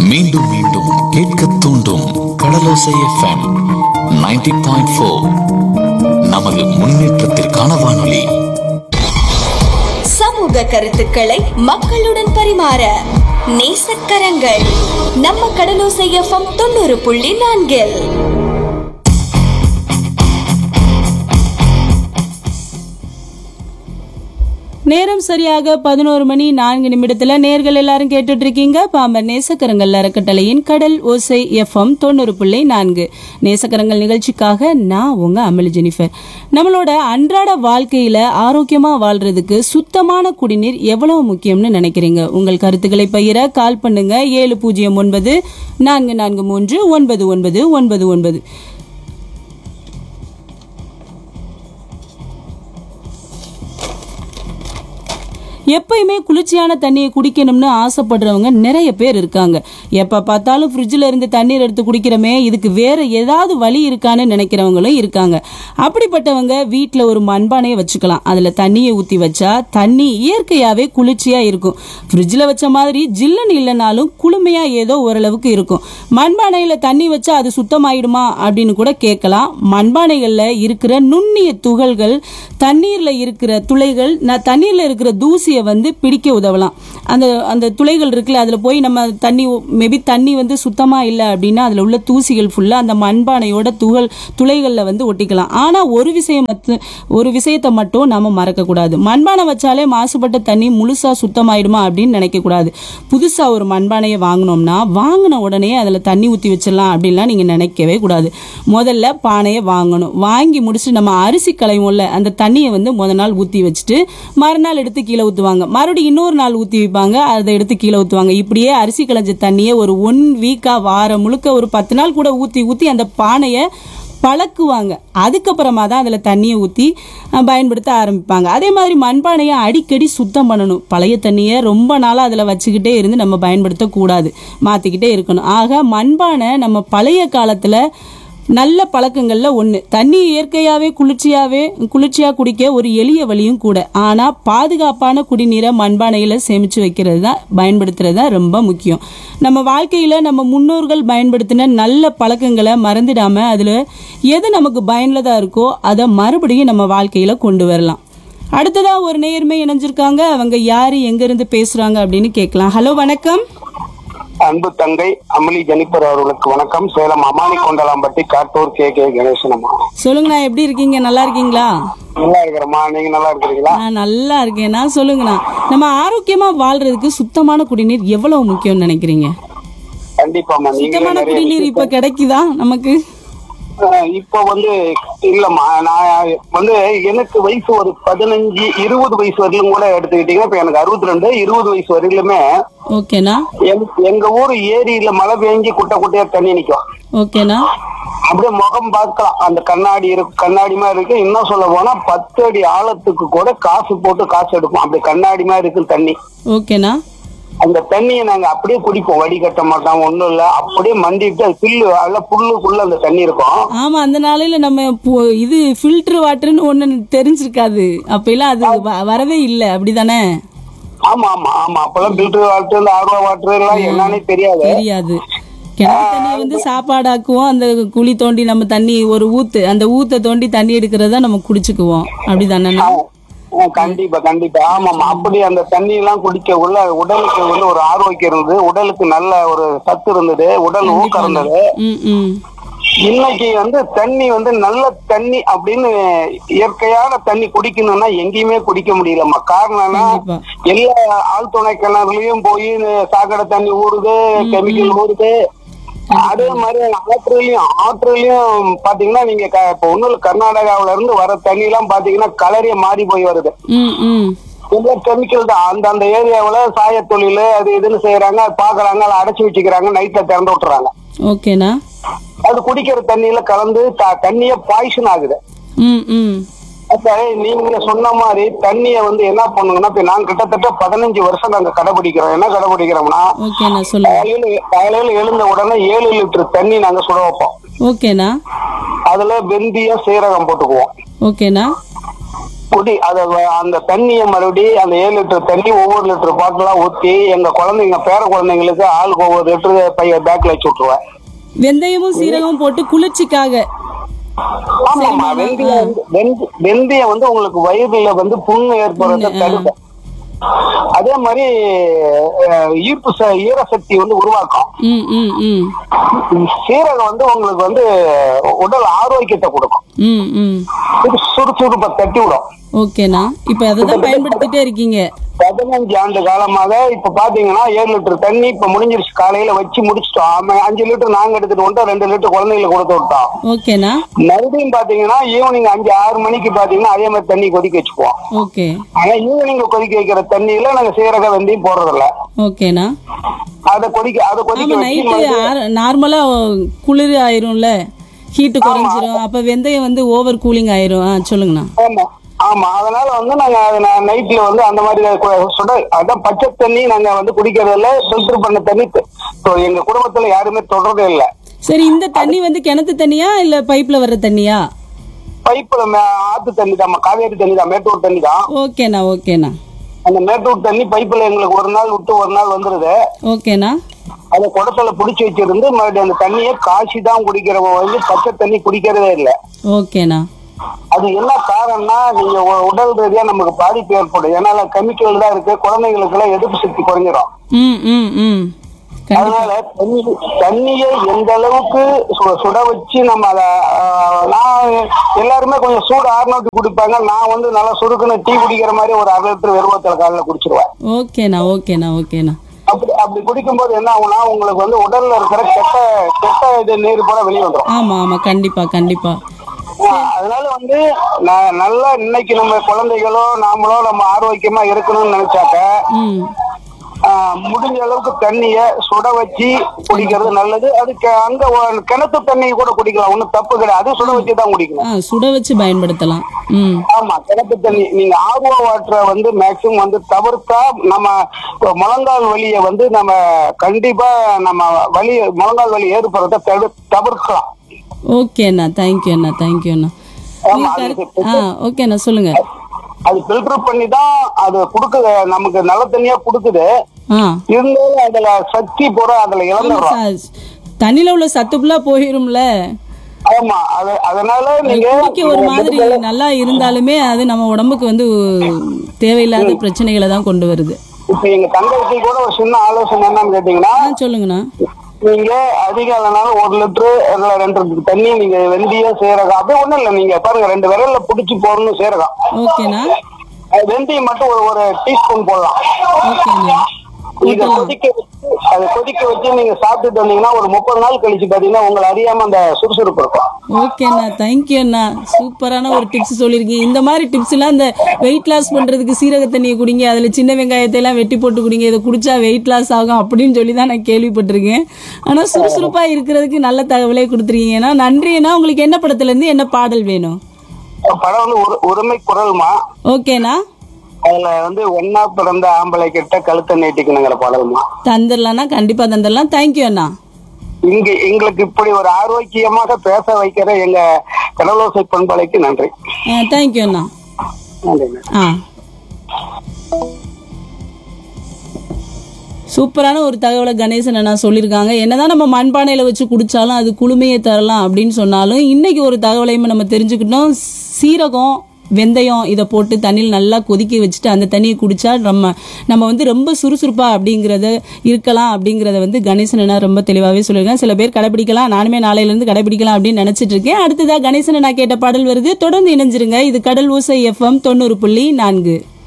மீண்டும் மீண்டும் கேட்க தூண்டும் கடலோசை எஃப்எம் 90.4 பாயிண்ட் ஃபோர் நமது முன்னேற்றத்திற்கான வானொலி சமூக கருத்துக்களை மக்களுடன் பரிமாற நேசக்கரங்கள் நம்ம கடலோசை எஃப்எம் தொண்ணூறு புள்ளி நான்கில் நேரம் சரியாக பதினோரு மணி நான்கு நிமிடத்துல நேர்கள் எல்லாரும் கேட்டுட்டு இருக்கீங்க பாம்பர் நேசக்கரங்கள் அறக்கட்டளையின் கடல் ஓசை எஃப்எம் தொண்ணூறு புள்ளி நான்கு நேசக்கரங்கள் நிகழ்ச்சிக்காக நான் உங்க அமளி ஜெனிஃபர் நம்மளோட அன்றாட வாழ்க்கையில ஆரோக்கியமா வாழ்றதுக்கு சுத்தமான குடிநீர் எவ்வளவு முக்கியம்னு நினைக்கிறீங்க உங்கள் கருத்துக்களை பகிர கால் பண்ணுங்க ஏழு பூஜ்ஜியம் ஒன்பது நான்கு நான்கு மூன்று ஒன்பது ஒன்பது ஒன்பது ஒன்பது எப்பயுமே குளிர்ச்சியான தண்ணியை குடிக்கணும்னு ஆசைப்படுறவங்க நிறைய பேர் இருக்காங்க எப்ப பார்த்தாலும் ஃப்ரிட்ஜில் இருந்து தண்ணீர் எடுத்து குடிக்கிறோமே இதுக்கு வேற ஏதாவது வழி இருக்கான்னு நினைக்கிறவங்களும் இருக்காங்க அப்படிப்பட்டவங்க வீட்டில் ஒரு மண்பானையை வச்சுக்கலாம் அதில் தண்ணியை ஊற்றி வச்சா தண்ணி இயற்கையாகவே குளிர்ச்சியாக இருக்கும் ஃப்ரிட்ஜில் வச்ச மாதிரி ஜில்லுன்னு இல்லைனாலும் குளுமையாக ஏதோ ஓரளவுக்கு இருக்கும் மண்பானையில் தண்ணி வச்சா அது சுத்தமாயிடுமா அப்படின்னு கூட கேட்கலாம் மண்பானைகளில் இருக்கிற நுண்ணிய துகள்கள் தண்ணீரில் இருக்கிற துளைகள் நான் தண்ணீரில் இருக்கிற தூசியை வந்து பிடிக்க உதவலாம் அந்த அந்த துளைகள் இருக்குல்ல அதில் போய் நம்ம தண்ணி மேபி தண்ணி வந்து சுத்தமாக இல்லை அப்படின்னா அதில் உள்ள தூசிகள் ஃபுல்லாக அந்த மண்பானையோட துகள் துளைகளில் வந்து ஒட்டிக்கலாம் ஆனால் ஒரு விஷயம் மத்து- ஒரு விஷயத்தை மட்டும் நம்ம மறக்கக்கூடாது மண்பானை வச்சாலே மாசுபட்ட தண்ணி முழுசாக சுத்தமாயிடுமா அப்படின்னு நினைக்கக்கூடாது புதுசாக ஒரு மண்பானையை வாங்கினோம்னா வாங்கின உடனே அதில் தண்ணி ஊற்றி வச்சிடலாம் அப்படின்லாம் நீங்கள் நினைக்கவே கூடாது முதல்ல பானையை வாங்கணும் வாங்கி முடிச்சுட்டு நம்ம அரிசி களைவோம்ல அந்த தண்ணியை வந்து முத நாள் ஊற்றி வச்சுட்டு மறுநாள் எடுத்து கீழே ஊற்றுவாங்க மறுபடியும் இன்னொரு நாள் ஊற்றி வைப்பாங்க அதை எடுத்து கீழே ஊற்றுவாங்க இப்படியே அரிசி களைஞ்ச தண்ணியை ஒரு ஒன் வீக்காக வாரம் முழுக்க ஒரு பத்து நாள் கூட ஊற்றி ஊற்றி அந்த பானையை பழக்குவாங்க அதுக்கப்புறமா தான் அதில் தண்ணியை ஊற்றி பயன்படுத்த ஆரம்பிப்பாங்க அதே மாதிரி மண்பானையை அடிக்கடி சுத்தம் பண்ணணும் பழைய தண்ணியை ரொம்ப நாளாக அதில் வச்சுக்கிட்டே இருந்து நம்ம பயன்படுத்தக்கூடாது மாற்றிக்கிட்டே இருக்கணும் ஆக மண்பானை நம்ம பழைய காலத்தில் நல்ல பழக்கங்கள்ல ஒன்று தண்ணி இயற்கையாகவே குளிர்ச்சியாகவே குளிர்ச்சியாக குடிக்க ஒரு எளிய வழியும் கூட ஆனால் பாதுகாப்பான குடிநீரை மண்பானையில் சேமித்து வைக்கிறது தான் பயன்படுத்துறது தான் ரொம்ப முக்கியம் நம்ம வாழ்க்கையில் நம்ம முன்னோர்கள் பயன்படுத்தின நல்ல பழக்கங்களை மறந்துடாம அதில் எது நமக்கு பயனுள்ளதாக இருக்கோ அதை மறுபடியும் நம்ம வாழ்க்கையில் கொண்டு வரலாம் அடுத்ததா ஒரு நேர்மை இணைஞ்சிருக்காங்க அவங்க யாரு எங்க இருந்து பேசுறாங்க அப்படின்னு கேட்கலாம் ஹலோ வணக்கம் அன்பு தங்கை அமளி ஜெனிபர் அவர்களுக்கு வணக்கம் சேலம் அமானி கொண்டலாம்பட்டி காட்டூர் கே கே கணேசன் அம்மா சொல்லுங்கண்ணா எப்படி இருக்கீங்க நல்லா இருக்கீங்களா நல்லா இருக்கிறம்மா நீங்க நல்லா இருக்கிறீங்களா நான் நல்லா இருக்கேன்னா சொல்லுங்கண்ணா நம்ம ஆரோக்கியமா வாழ்றதுக்கு சுத்தமான குடிநீர் எவ்வளவு முக்கியம்னு நினைக்கிறீங்க கண்டிப்பாம்மா நீங்க சுத்தமான நிறைய குடிநீர் இப்ப கிடைக்குதா நமக்கு அஹ், இப்போ வந்து இல்லம்மா நான் வந்து எனக்கு வயசு ஒரு பதினஞ்சு இருபது வயசு வரையிலும் கூட எடுத்துக்கிட்டீங்கன்னா இப்ப எனக்கு அறுபத்தி ரெண்டு இருபது வயசு வரையிலுமே ஓகேண்ணா எங்க- எங்க ஊர் ஏரியில மழை பெஞ்சு குட்டை குட்டையா தண்ணி நிக்கும் ஓகேண்ணா அப்படியே முகம் பார்க்கலாம் அந்த கண்ணாடி இருக்கு கண்ணாடி மாதிரி இருக்கு இன்னும் சொல்ல போனா பத்து அடி ஆழத்துக்கு கூட காசு போட்டு காசு எடுப்போம் அப்படி கண்ணாடி மாதிரி இருக்கு தண்ணி ஓகேண்ணா அந்த தண்ணியை நாங்க அப்படியே குடிப்போம் வடிகட்ட மாட்டோம் ஒண்ணும் இல்ல அப்படியே மண்டிட்டு அது புல்லு அதெல்லாம் புல்லுக்குள்ள அந்த தண்ணி இருக்கும் ஆமா அந்த நாளையில நம்ம பு- இது ஃபில்டர் வாட்டர்னு ஒண்ணு தெரிஞ்சிருக்காது அப்ப எல்லாம் அது வ- வரவே இல்லை அப்படிதானே ஆமா ஆமா ஆமா அப்பெல்லாம் ஃபில்டர் வாட்டர் இந்த ஆர்வா வாட்டர் எல்லாம் என்னன்னே தெரியாது தெரியாது கிணறு தண்ணியை வந்து சாப்பாடாக்குவோம் அந்த குழி தோண்டி நம்ம தண்ணி ஒரு ஊத்து அந்த ஊத்தை தோண்டி தண்ணி எடுக்கிறத நம்ம குடிச்சுக்குவோம் அப்படிதானே ஆ, கண்டிப்பா கண்டிப்பா ஆமாமா அப்படி அந்த தண்ணி எல்லாம் குடிக்க உள்ள உடலுக்கு வந்து ஒரு ஆரோக்கியம் இருந்தது உடலுக்கு நல்ல ஒரு சத்து இருந்தது உடல் ஊக்கம் இருந்தது ம் ம் இன்னைக்கு வந்து தண்ணி வந்து நல்ல தண்ணி அப்படின்னு இயற்கையான தண்ணி குடிக்கணும்னா எங்கேயுமே குடிக்க முடியலம்மா காரணம் என்ன கண்டிப்பா. எல்லா ஆழ்துணை கிணறுலயும் போய் சாக்கடை தண்ணி ஊறுது கெமிக்கல் ஊறுது அதே மாதிரி ஆற்றுலயும் ஆற்றுலயும் பாத்தீங்கன்னா நீங்க க- இப்ப ஒண்ணு கர்நாடகாவுல இருந்து வர தண்ணி எல்லாம் பாத்தீங்கன்னா கலரே மாறி போய் வருது ம் ம் எல்லாம் கெமிக்கல் தான் அந்த அந்த ஏரியாவுல சாய தொழில் அது இதுன்னு செய்யறாங்க அது பாக்குறாங்க அதை அடைச்சு வச்சுக்கிறாங்க நைட்ல திறந்து விட்டுறாங்க ஓகேண்ணா அது குடிக்கிற தண்ணியில கலந்து த- தண்ணியே பாய்சன் ஆகுது ம் ம் அப்ப நீங்க சொன்ன மாதிரி தண்ணிய வந்து என்ன பண்ணுங்கன்னா இப்ப நாங்க கிட்டத்தட்ட பதினஞ்சு வருஷம் நாங்க கடைபிடிக்கிறோம் என்ன கடைபிடிக்கிறோம்னா ஓகேண்ணா சொல்லுங்க காலையில காலையில எழுந்த உடனே ஏழு லிட்டர் தண்ணி நாங்க சுட வைப்போம் ஓகேண்ணா அதுல வெந்தயம் சீரகம் போட்டுக்குவோம் ஓகேண்ணா குடி அத வ- அந்த தண்ணியை மறுபடியும் அந்த ஏழு லிட்டர் தண்ணி ஒவ்வொரு லிட்டர் பாட்டிலா ஊத்தி எங்க குழந்தைங்க பேர குழந்தைங்களுக்கு ஆளுக்கு ஒவ்வொரு லிட்டர் பைய பேக்ல வச்சு விட்டுருவேன் வெந்தயமும் சீரகமும் போட்டு குளிர்ச்சிக்காக ஆமாமா வெந்தயம் வந்து- வெந்த- வெந்தயம் வந்து உங்களுக்கு வயிறுல வந்து புண்ணு ஏற்படுறத தடுக்கும் அதே மாதிரி அஹ், ஈர்ப்பு ச- ஈரசக்தி வந்து உருவாக்கும் ம் ம் ம் சீரகம் வந்து உங்களுக்கு வந்து உடல் ஆரோக்கியத்தை கொடுக்கும் ம் ம் இது சுறுசுறுப்பை தட்டி விடும் ஓகேண்ணா இப்போ அதை தான் பயன்படுத்திட்டே இருக்கீங்க பதினஞ்சு ஆண்டு காலமாக இப்ப பாத்தீங்கன்னா ஏழு லிட்டர் தண்ணி இப்ப முடிஞ்சிருச்சு காலையில வச்சு முடிச்சிட்டோம் ஆமா, அஞ்சு லிட்டர் நாங்க எடுத்துட்டு வந்துட்டோம் ரெண்டு லிட்டர் குழந்தைங்களுக்கு கொடுத்து விட்டோம் ஓகேண்ணா மறுபடியும் பாத்தீங்கன்னா ஈவினிங் அஞ்சு ஆறு மணிக்கு பாத்தீங்கன்னா அதே மாதிரி தண்ணி கொதிக்க வச்சுக்குவோம் ஓகே ஆனா ஈவினிங் கொதிக்க வைக்கிற தண்ணியில நாங்க சீரக வெந்தயம் போடுறதில்ல ஓகேண்ணா அதை கொதிக்க அதை கொதிக்க ஆமா வச்சு நைட்டு நார்மலா குளிர் ஆயிரும்ல ஹீட்டு குறைஞ்சிரும் அப்ப வெந்தயம் வந்து ஓவர் கூலிங் ஆயிரும் ஆ சொல்லுங்கண்ணா ஆமா ஆமா அதனால வந்து நாங்க நைட்ல வந்து அந்த மாதிரி கு- சுட அதான் பச்சை தண்ணி நாங்க வந்து குடிக்கிறதில்ல ஃபில்டர் பண்ண தண்ணி த- தொ- எங்க குடும்பத்துல யாருமே தொடர்றதே இல்ல சரி இந்த தண்ணி வந்து கிணத்து தண்ணியா இல்ல பைப்ல வர்ற தண்ணியா பைப்புல மே- ஆத்து தண்ணி தான் காவேரி தண்ணி தான் மேட்டூர் தண்ணி தான் ஓகேண்ணா ஓகேண்ணா அந்த மேட்டூர் தண்ணி பைப்புல எங்களுக்கு ஒரு நாள் விட்டு ஒரு நாள் வந்துருது ஓகேண்ணா அதை குடத்துல புடிச்சு வச்சிருந்து மறுபடியும் அந்த தண்ணியை காய்ச்சி தான் குடிக்கிறவங்க வந்து பச்சை தண்ணி குடிக்கிறதே இல்லை ஓகேண்ணா அது என்ன காரணம்னா நீங்க உ- உடல் ரீதியா நமக்கு பாதிப்பு ஏற்படும் ஏன்னா கெமிக்கல் தான் இருக்கு குழந்தைங்களுக்கு எல்லாம் எதிர்ப்பு சக்தி குறைஞ்சிரும் ம் ம் ம் கண்டிப்பா அதனால தண்ணி தண்ணியை எந்த அளவுக்கு சு- சுட வச்சு நம்ம அதை ஆஹ், நான் எல்லாருமே கொஞ்சம் சூடு ஆறுநூத்தி குடிப்பாங்க நான் வந்து நல்லா சுருக்குன்னு டீ குடிக்கிற மாதிரி ஒரு அரை லிட்டர் வெறுவத்தில் காலையில் குடிச்சிருவேன் ஓகேண்ணா ஓகேண்ணா ஓகேண்ணா அப்படி அப்படி குடிக்கும்போது என்ன ஆகும்னா உங்களுக்கு வந்து உடல்ல இருக்கிற கெட்ட கெட்ட இது நீர் கூட வெளியே வந்துடும் ஆமா ஆமா கண்டிப்பா கண்டிப்பா அதனால வந்து நான் நல்லா இன்னைக்கு நம்ம குழந்தைகளோ நாமளோ நம்ம ஆரோக்கியமா இருக்கணும்னு நினைச்சாக்க ம் ஆஹ், முடிஞ்ச அளவுக்கு தண்ணிய சுட வச்சு குடிக்கிறது நல்லது அதுக்கு அங்க ஒரு கிணத்து தண்ணி கூட குடிக்கலாம் ஒண்ணும் தப்பு கிடையாது அது சுட வச்சு தான் குடிக்கணும் ஆ சுட வச்சு பயன்படுத்தலாம் ம் ஆமா கிணத்து தண்ணி நீங்க ஆர்வோ வாட்டரை வந்து மேக்சிமம் வந்து தவிர்த்தா நம்ம இப்ப முழங்கால் வலியை வந்து நம்ம கண்டிப்பா நம்ம வலி முழங்கால் வலி ஏற்படுறத தடு தவிர்க்கலாம் ஓகேண்ணா தேங்க்யூ அண்ணா தேங்க்யூ அண்ணா ஆமா, நீங்க அது கரெக்ட்- ஆ ஓகேண்ணா சொல்லுங்க அது ஃபில்டர் பண்ணி தான் அது கொடுக்குது நமக்கு நல்ல தண்ணியா கொடுக்குது ஆ இருந்தாலும் அதுல சக்தி பூரா அதுல ஆமா இழந்துடுறோம் சார் தண்ணியில உள்ள சத்து ஃபுல்லா போயிரும்ல ஆமா அது அதனால நீங்க குடிக்க ஒரு மாதிரி நல்லா இருந்தாலுமே அது நம்ம உடம்புக்கு வந்து தேவையில்லாத பிரச்சனைகளை தான் கொண்டு வருது இப்ப எங்க தங்கச்சி கூட ஒரு சின்ன ஆலோசனை என்னன்னு கேட்டீங்கன்னா ஆ சொல்லுங்கண்ணா நீங்க அதிக இல்லைனாலும் ஒரு லிட்டரு இல்ல ரெண்டு லிட்டர் தண்ணி நீங்க வெந்தயம் சீரகம் அப்படியே ஒண்ணும் இல்ல நீங்க பாருங்க ரெண்டு விரல்ல புடிச்சு போடணும் சீரகம் ஓகேண்ணா அது வெந்தயம் மட்டும் ஒரு ஒரு டீஸ்பூன் போடலாம் ஓகேண்ணா இத கொதிக்க வச்சு அதை கொதிக்க வச்சு நீங்க சாப்பிட்டுட்டு வந்தீங்கன்னா ஒரு முப்பது நாள் கழிச்சு பாத்தீங்கன்னா உங்களை அறியாம அந்த சுறுசுறுப்பு இருக்கும் ஓகேண்ணா தேங்க்யூ அண்ணா சூப்பரான ஒரு டிப்ஸ் சொல்லியிருக்கீங்க இந்த மாதிரி டிப்ஸ் எல்லாம் இந்த வெயிட் லாஸ் பண்றதுக்கு சீரக தண்ணியை குடிங்க அதுல சின்ன வெங்காயத்தை எல்லாம் வெட்டி போட்டு குடிங்க இதை குடிச்சா வெயிட் லாஸ் ஆகும் அப்படின்னு சொல்லி தான் நான் கேள்விப்பட்டிருக்கேன் ஆனா சுறுசுறுப்பா இருக்கிறதுக்கு நல்ல தகவலே கொடுத்துருக்கீங்கன்னா நன்றி அண்ணா உங்களுக்கு என்ன படத்துல இருந்து என்ன பாடல் வேணும் படம் வந்து ஒரு உரிமை குரல்மா ஓகேண்ணா அதுல வந்து ஒன்னா பிறந்த ஆம்பளை கிட்ட கழுத்தை நீட்டிக்கணுங்கிற பாடல்மா தந்துடலாம்னா கண்டிப்பா தந்துடலாம் தேங்க்யூ அண்ணா இங்க எங்களுக்கு இப்படி ஒரு ஆரோக்கியமாக பேச வைக்கிற எங்க கடலோசை பண்பலைக்கு நன்றி தேங்க்யூ அண்ணா நன்றிங்க ஆ சூப்பரான ஒரு தகவலை கணேசன் அண்ணா சொல்லியிருக்காங்க என்னதான் நம்ம மண்பானையில வச்சு குடிச்சாலும் அது குளுமையை தரலாம் அப்படின்னு சொன்னாலும் இன்னைக்கு ஒரு தகவலையும் நம்ம தெரிஞ்சுக்கிட்டோம் சீரகம் வெந்தயம் இதை போட்டு தண்ணியில் நல்லா கொதிக்க வச்சுட்டு அந்த தண்ணியை குடிச்சா நம்ம நம்ம வந்து ரொம்ப சுறுசுறுப்பா அப்படிங்கிறத இருக்கலாம் அப்படிங்கிறத வந்து கணேசன் அண்ணா ரொம்ப தெளிவாகவே சொல்லியிருக்காங்க சில பேர் கடைபிடிக்கலாம் நானுமே நாளையிலேருந்து கடைபிடிக்கலாம் அப்படின்னு நினைச்சிட்டு இருக்கேன் அடுத்ததா கணேசன் அண்ணா கேட்ட பாடல் வருது தொடர்ந்து இணைஞ்சிருங்க இது கடல் ஊசை எஃப்எம் தொண்ணூறு புள்ளி நான்கு